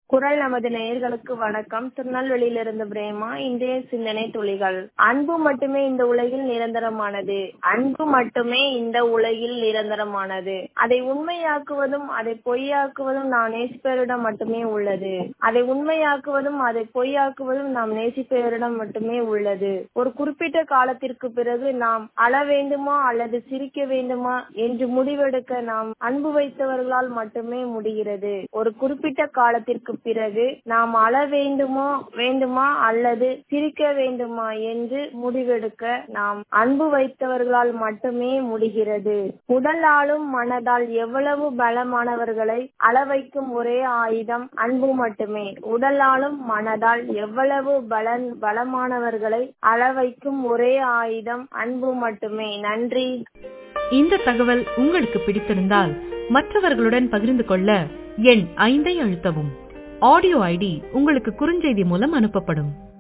குரல் நமது நேயர்களுக்கு வணக்கம் திருநெல்வேலியிலிருந்து பிரேமா இன்றைய சிந்தனை துளிகள் அன்பு மட்டுமே இந்த உலகில் நிரந்தரமானது அன்பு மட்டுமே இந்த உலகில் நிரந்தரமானது அதை உண்மையாக்குவதும் அதை பொய்யாக்குவதும் நாம் நேசிப்பவரிடம் மட்டுமே உள்ளது அதை உண்மையாக்குவதும் அதை பொய்யாக்குவதும் நாம் நேசிப்பவரிடம் மட்டுமே உள்ளது ஒரு குறிப்பிட்ட காலத்திற்கு பிறகு நாம் அழ வேண்டுமா அல்லது சிரிக்க வேண்டுமா என்று முடிவெடுக்க நாம் அன்பு வைத்தவர்களால் மட்டுமே முடிகிறது ஒரு குறிப்பிட்ட காலத்திற்கு பிறகு நாம் அழ வேண்டுமோ வேண்டுமா அல்லது சிரிக்க வேண்டுமா என்று முடிவெடுக்க நாம் அன்பு வைத்தவர்களால் மட்டுமே முடிகிறது உடலாலும் மனதால் எவ்வளவு பலமானவர்களை அள வைக்கும் ஒரே ஆயுதம் அன்பு மட்டுமே உடலாலும் மனதால் எவ்வளவு பலன் பலமானவர்களை அள வைக்கும் ஒரே ஆயுதம் அன்பு மட்டுமே நன்றி இந்த தகவல் உங்களுக்கு பிடித்திருந்தால் மற்றவர்களுடன் பகிர்ந்து கொள்ள எண் ஐந்தை அழுத்தவும் ஆடியோ ஐடி உங்களுக்கு குறுஞ்செய்தி மூலம் அனுப்பப்படும்